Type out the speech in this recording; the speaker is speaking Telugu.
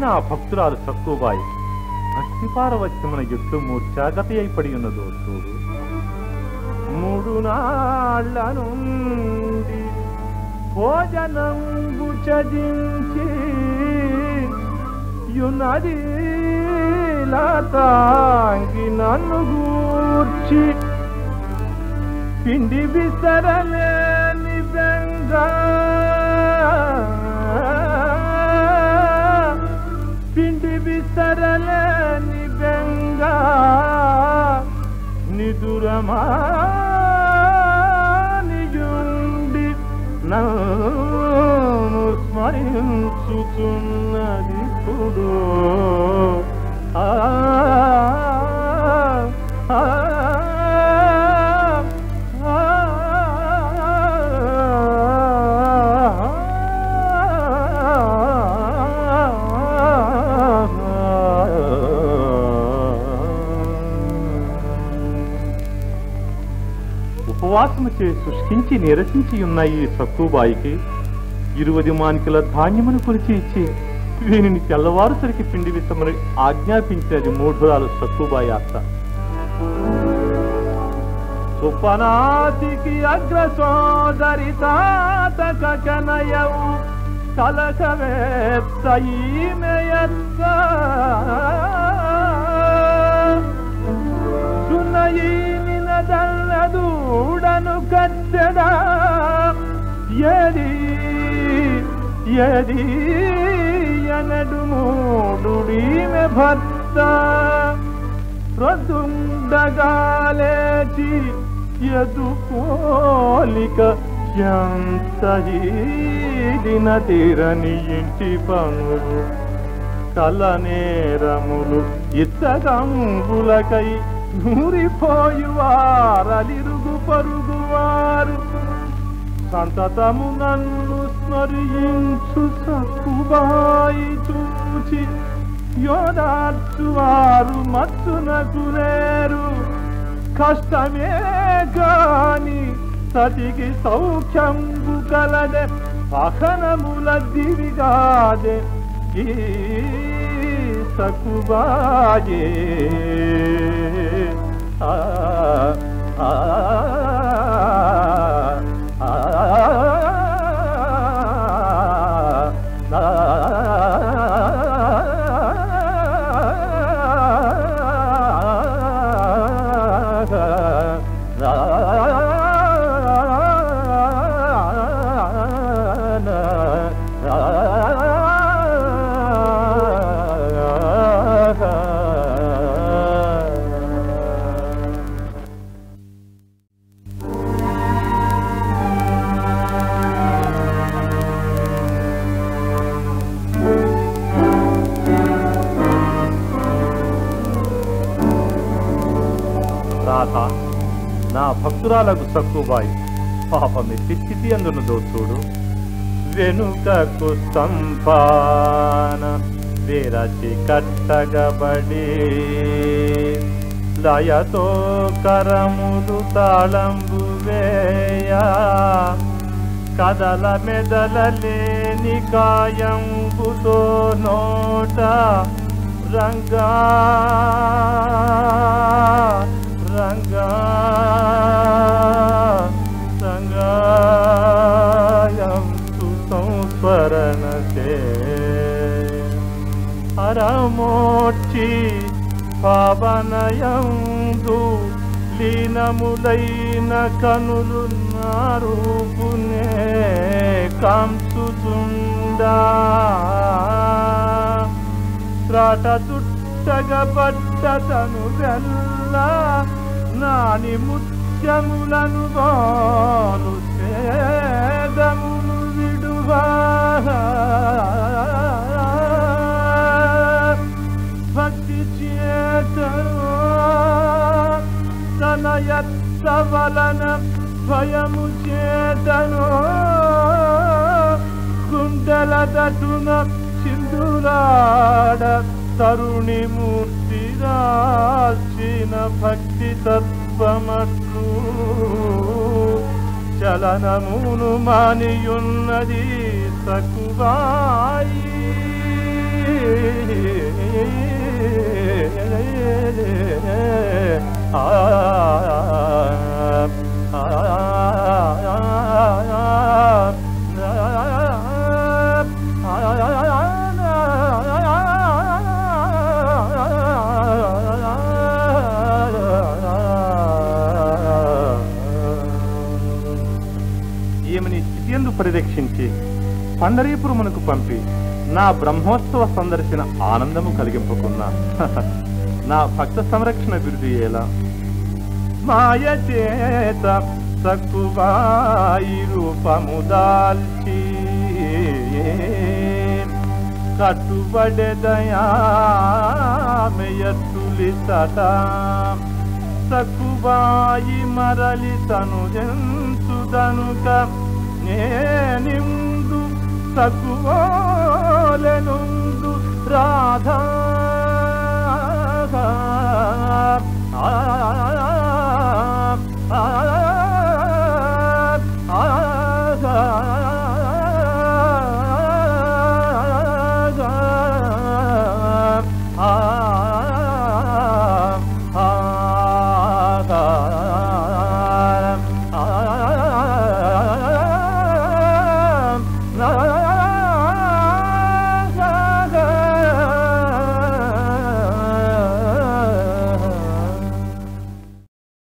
నా భక్తురాలు సక్కుబాయి భక్తి పారవశ్యమున ఎట్లు మూర్ఛాగతి అయిపడి ఉన్నదో చూడు మూడు నాళ్ళ నుండి భోజనంబు చదించి యునది లాతాంగి నన్ను గూర్చి పిండి విసరలేని బెంగ పిండి విసరలేని బెంగ నిదురమానియుండి నన్ను స్మరించుతున్నది ఇప్పుడు ఆ ఆ, ఉపవాసము చే శుష్కించి నిరసించి ఉన్న ఈ సక్కుబాయికి ఇరువది మానికల ధాన్యమును కొలిచి ఇచ్చి వీనిని తెల్లవారుసరికి పిండి విత్తమని ఆజ్ఞాపించినది మూఢురాలు సక్కుబాయి అత్త సుపనాతికి అగ్ర సోదరి తాతక కనయవు కలకవేత్త ఈమెయత్త సున్నయీనినదల్లదూడను కత్తెడా ఎది ఎది ఎనడు మూడుడీమె భర్త ప్రొద్దుండగాలేచి ఎదుకోలిక ఎంత ఈదిన తీరని ఇంటి పనులు కలనేరములు ఇత్తగంబులకై నూరిపోయువారలిరుగు పరుగువారు సంతతము నన్ను స్మరించు సక్కుబాయి చూచి యోదార్చువారు మత్తునకు లేరు కష్టమే కాని సతికి సౌఖ్యంబు కలదే పహనముల దివిగాదే ఈ సకుబాయే ఆ ఆ ఆ రాధ నా భక్తురాలకు సక్కుబాయి పాపమి స్థితి అందున్నదో చూడు వెనుకకు స్తంభాన విరచి కట్టగబడి లయతో కరములు తాళంబు వేయ కదల మెదల లేని కాయంబుతో నోట రంగా రంగా సంగాయంతు సంస్మరణ చే అరమోర్చి పావనయందు లీనములైన కనులు నారూపునే కాంసుతుండా త్రాట చుట్టగబడ్డతను వెల్ల నాని ముత్యములను బాలు సేదములు విడువా భక్తి చేతను తన ఎత్త వలన భయము చేతను గుండెల దటున సింధురాడ తరుణి మూర్తి రాల్చిన భక్తి తత్వమట్లు చలనమును మానియున్నది సకువాయి ఈమెని స్థితియందు పరిరక్షించి పండరీపురమునకు పంపి నా బ్రహ్మోత్సవ సందర్శన ఆనందము కలిగింపుకున్నా నా భక్త సంరక్షణ బిరుదు ఎలా మాయ చేత సక్కువాయి రూపము దాల్చి కట్టుబడెదయామెయత్తులి సట సక్కువాయి మరలి తను జంతుదనుక నేనిందు సక్కువోలెనుందు రాధా ఆ, ఆ, ఆ, ఆ,